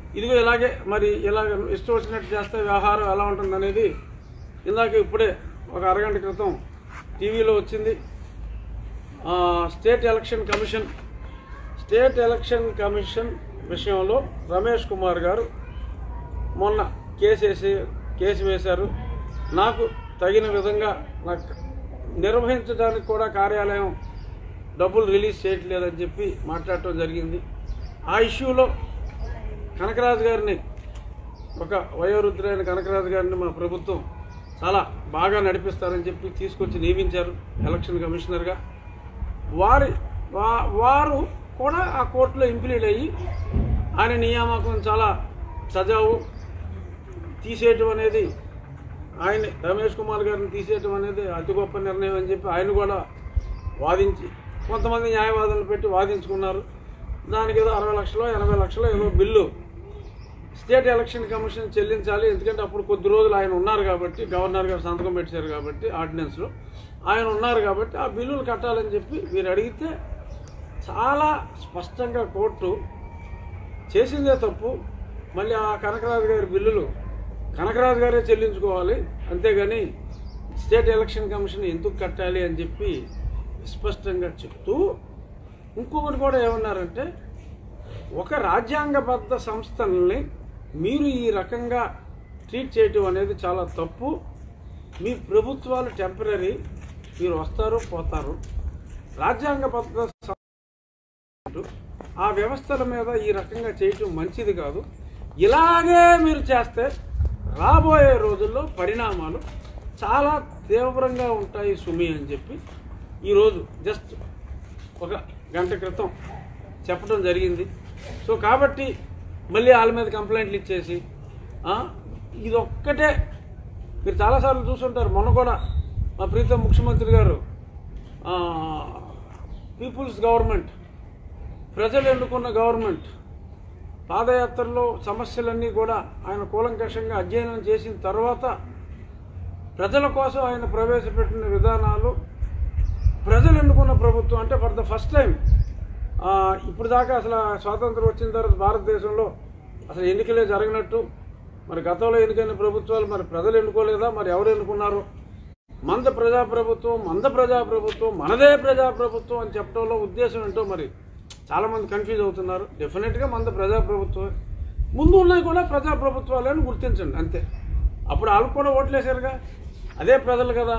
ఇదిగో ఇలాగే మరి ఇలాగ ఇష్టం వచ్చినట్టు చేస్తే వ్యవహారం ఎలా ఉంటుంది అనేది ఇందాక ఇప్పుడే ఒక అరగంట క్రితం టీవీలో వచ్చింది ఆ, state election commission state election commission విషయంలో రమేష్ కుమార్ గారు మొన్న కేసు వేసి కేసు వేశారు నాకు తగిన విధంగా నాకు నిర్వహించడానికి కూడా కార్యాలయం డబ్బులు రిలీజ్ చేయట్లేదని చెప్పి మాట్లాడటం జరిగింది ఆ ఇష్యూలో కనకరాజు గారిని ఒక వయోవృద్ధులైన కనకరాజు గారిని మా ప్రభుత్వం చాలా బాగా నడిపిస్తారని చెప్పి తీసుకొచ్చి నియమించారు ఎలక్షన్ కమిషనర్గా వారి వా- వారు కూడా ఆ కోర్టులో ఇంప్లీడ్ అయ్యి ఆయన నియామకం చాలా సజావు తీసేయటం అనేది ఆయన రమేష్ కుమార్ గారిని తీసేయటం అనేది అతి గొప్ప నిర్ణయం అని చెప్పి ఆయన కూడా వాదించి కొంతమంది న్యాయవాదులు పెట్టి వాదించుకున్నారు దానికి ఏదో అరవై లక్షలు ఎనభై లక్షలు ఏదో బిల్లు స్టేట్ ఎలక్షన్ కమిషన్ చెల్లించాలి ఎందుకంటే అప్పుడు కొద్ది రోజులు ఆయన ఉన్నారు కాబట్టి గవర్నర్ గారు సంతకం పెట్టారు కాబట్టి ఆర్డినెన్స్లో ఆయన ఉన్నారు కాబట్టి ఆ బిల్లులు కట్టాలని చెప్పి వీరు అడిగితే చాలా స్పష్టంగా కోర్టు చేసిందే తప్పు మళ్ళీ ఆ కనకరాజు గారి బిల్లులు కనకరాజు గారే చెల్లించుకోవాలి అంతేగాని స్టేట్ ఎలక్షన్ కమిషన్ ఎందుకు కట్టాలి అని చెప్పి స్పష్టంగా చెప్తూ ఇంకొకటి కూడా ఏమన్నారంటే ఒక రాజ్యాంగబద్ధ సంస్థల్ని మీరు ఈ రకంగా ట్రీట్ చేయటం అనేది చాలా తప్పు మీ ప్రభుత్వాలు టెంపరీ మీరు వస్తారు పోతారు రాజ్యాంగబద్ధ సం- ఆ వ్యవస్థల మీద ఈ రకంగా చేయటం మంచిది కాదు ఇలాగే మీరు చేస్తే రాబోయే రోజుల్లో పరిణామాలు చాలా తీవ్రంగా ఉంటాయి సుమి అని చెప్పి ఈరోజు జస్ట్ ఒక గంట క్రితం చెప్పడం జరిగింది సో కాబట్టి మళ్ళీ వాళ్ళ మీద కంప్లైంట్లు ఇచ్చేసి ఆ, ఇదొక్కటే మీరు చాలాసార్లు చూసుంటారు మొన్న కూడా మా ప్రీతం ముఖ్యమంత్రి గారు ఆ, పీపుల్స్ గవర్నమెంట్ ప్రజలు ఎన్నుకున్న గవర్నమెంట్ పాదయాత్రలో సమస్యలన్నీ కూడా ఆయన కూలంకషంగా అధ్యయనం చేసిన తర్వాత ప్రజల కోసం ఆయన ప్రవేశపెట్టిన విధానాలు ప్రజలు ఎన్నుకున్న ప్రభుత్వం అంటే ఫర్ ద ఫస్ట్ టైం ఇప్పుడు దాకా అసలు ఆ స్వాతంత్రం వచ్చిన తర్వాత భారతదేశంలో అసలు ఎన్నికలే జరగనట్టు మరి గతంలో ఎన్నికైన ప్రభుత్వాలు మరి ప్రజలు ఎన్నుకోలేదా మరి ఎవరు ఎన్నుకున్నారు మంద ప్రజాప్రభుత్వం మంద ప్రజాప్రభుత్వం మనదే ప్రజాప్రభుత్వం అని చెప్పడంలో ఉద్దేశం ఏంటో మరి చాలామంది కన్ఫ్యూజ్ అవుతున్నారు డెఫినెట్గా మంద ప్రజాప్రభుత్వమే ముందు ఉన్నాయి కూడా ప్రజాప్రభుత్వాలే అని గుర్తించండి అంతే అప్పుడు వాళ్ళు కూడా ఓట్లేశారుగా అదే ప్రజలు కదా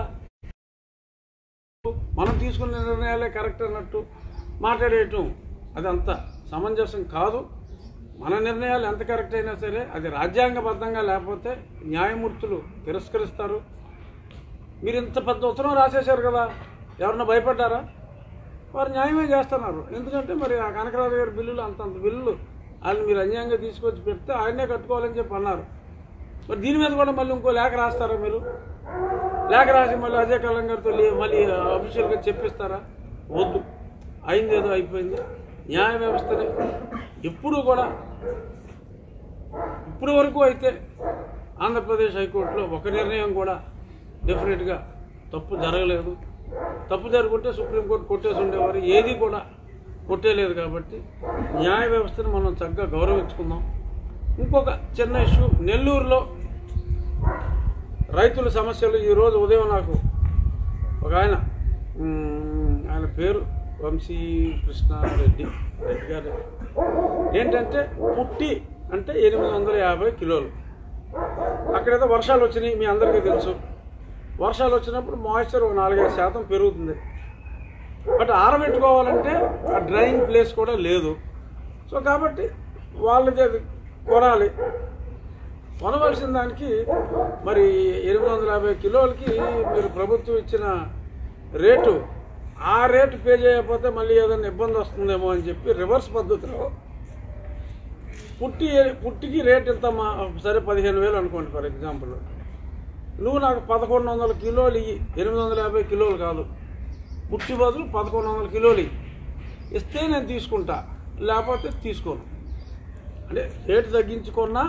మనం తీసుకున్న నిర్ణయాలే కరెక్ట్ అన్నట్టు మాట్లాడేయటం అది అంత సమంజసం కాదు మన నిర్ణయాలు ఎంత కరెక్ట్ అయినా సరే అది రాజ్యాంగబద్ధంగా లేకపోతే న్యాయమూర్తులు తిరస్కరిస్తారు మీరు ఇంత పెద్ద ఉత్తరం రాసేశారు కదా ఎవరన్నా భయపడ్డారా వారు న్యాయమే చేస్తున్నారు ఎందుకంటే మరి ఆ కనకరాజు గారి బిల్లులు అంతంత బిల్లులు వాళ్ళు మీరు అన్యాయంగా తీసుకొచ్చి పెడితే ఆయనే కట్టుకోవాలని చెప్పి అన్నారు మరి దీని మీద కూడా మళ్ళీ ఇంకో లేఖ రాస్తారా మీరు లేఖ రాసి మళ్ళీ అజయ్ కల్లం గారితో లే- మళ్ళీ అఫీషియల్గా చెప్పిస్తారా వద్దు అయింది ఏదో అయిపోయింది న్యాయ వ్యవస్థని ఎప్పుడూ కూడా ఇప్పుడు వరకు అయితే ఆంధ్రప్రదేశ్ హైకోర్టులో ఒక నిర్ణయం కూడా డెఫినెట్గా తప్పు జరగలేదు తప్పు జరుగుంటే సుప్రీంకోర్టు కొట్టేసి ఉండేవారు ఏది కూడా కొట్టేలేదు కాబట్టి న్యాయ వ్యవస్థను మనం చక్కగా గౌరవించుకుందాం ఇంకొక చిన్న ఇష్యూ నెల్లూరులో రైతుల సమస్యలు ఈరోజు ఉదయం నాకు ఒక ఆయన మ్, ఆయన పేరు వంశీ కృష్ణారెడ్డి రెడ్డి గారు ఏంటంటే పుట్టి అంటే ఎనిమిది వందల యాభై కిలోలు అక్కడేదో వర్షాలు వచ్చినాయి మీ అందరికీ తెలుసు వర్షాలు వచ్చినప్పుడు మాయిశ్చర్ ఒక నాలుగైదు శాతం పెరుగుతుంది బట్ ఆరబెట్టుకోవాలంటే ఆ డ్రైయింగ్ ప్లేస్ కూడా లేదు సో కాబట్టి వాళ్ళది అది కొనాలి కొనవలసిన దానికి మరి ఎనిమిది వందల యాభై కిలోలకి మీరు ప్రభుత్వం ఇచ్చిన రేటు ఆ రేటు పే చేయకపోతే మళ్ళీ ఏదైనా ఇబ్బంది వస్తుందేమో అని చెప్పి రివర్స్ పద్ధతిలో పుట్టి పుట్టికి రేట్ ఎంత మా సరే పదిహేను వేలు అనుకోండి ఫర్ ఎగ్జాంపుల్ నువ్వు నాకు పదకొండు వందల కిలోలు ఇయ్యి ఎనిమిది వందల యాభై కిలోలు కాదు పుట్టి బదులు పదకొండు వందల కిలోలు ఇయ్యి ఇస్తే నేను తీసుకుంటా లేకపోతే తీసుకోను అంటే రేటు తగ్గించుకున్నా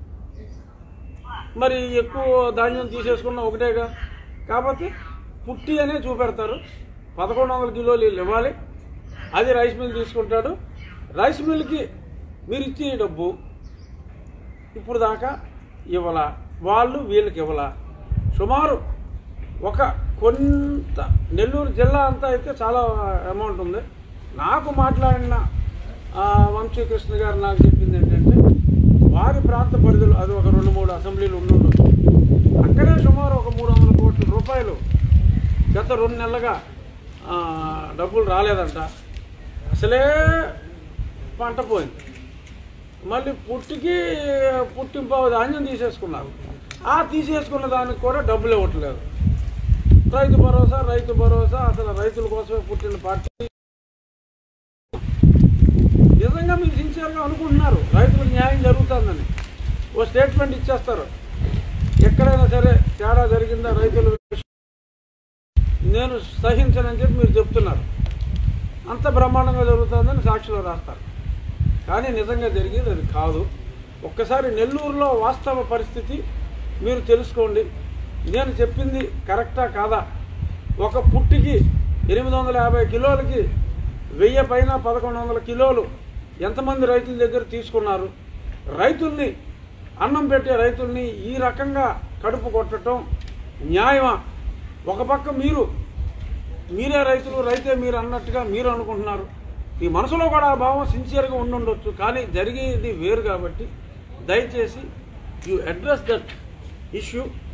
మరి ఎక్కువ ధాన్యం తీసేసుకున్నా ఒకటేగా కాకపోతే పుట్టి అనే చూపెడతారు పదకొండు వందల కిలోలు వీళ్ళు ఇవ్వాలి అది రైస్ మిల్ తీసుకుంటాడు రైస్ మిల్కి మీరు ఇచ్చే డబ్బు ఇప్పుడు దాకా ఇవ్వాల వాళ్ళు వీళ్ళకి ఇవ్వాల సుమారు ఒక కొంత నెల్లూరు జిల్లా అంతా అయితే చాలా అమౌంట్ ఉంది నాకు మాట్లాడిన ఆ, వంశీకృష్ణ గారు నాకు చెప్పింది ఏంటంటే వారి ప్రాంత పరిధిలో అది ఒక రెండు మూడు అసెంబ్లీలు ఉండుండొచ్చు అక్కడే సుమారు ఒక మూడు వందల కోట్ల రూపాయలు గత రెండు నెలలుగా ఆ, డబ్బులు రాలేదంట అసలే పంట పోయింది మళ్ళీ పుట్టికి పుట్టింపు ధాన్యం తీసేసుకున్నారు ఆ తీసేసుకున్న దానికి కూడా డబ్బులు ఇవ్వట్లేదు రైతు భరోసా రైతు భరోసా అసలు రైతుల కోసమే పుట్టిన పార్టీ నిజంగా మీరు సిన్సియర్గా అనుకుంటున్నారు రైతులకు న్యాయం జరుగుతుందని ఓ స్టేట్మెంట్ ఇచ్చేస్తారు ఎక్కడైనా సరే తేడా జరిగిందా రైతుల విషయం నేను సహించనని చెప్పి మీరు చెప్తున్నారు అంత బ్రహ్మాండంగా జరుగుతుందని సాక్షిలో రాస్తారు కానీ నిజంగా జరిగేది అది కాదు ఒక్కసారి నెల్లూరులో వాస్తవ పరిస్థితి మీరు తెలుసుకోండి నేను చెప్పింది కరెక్టా కాదా ఒక పుట్టికి ఎనిమిది వందల యాభై కిలోలకి వెయ్యి పైన పదకొండు వందల కిలోలు ఎంతమంది రైతుల దగ్గర తీసుకున్నారు రైతుల్ని అన్నం పెట్టే రైతుల్ని ఈ రకంగా కడుపు కొట్టడం న్యాయమా ఒక పక్క మీరు మీరే రైతులు రైతే మీరు అన్నట్టుగా మీరు అనుకుంటున్నారు మీ మనసులో కూడా ఆ భావం సిన్సియర్గా ఉండుండొచ్చు కానీ జరిగేది వేరు కాబట్టి దయచేసి యూ అడ్రస్ దట్ ఇష్యూ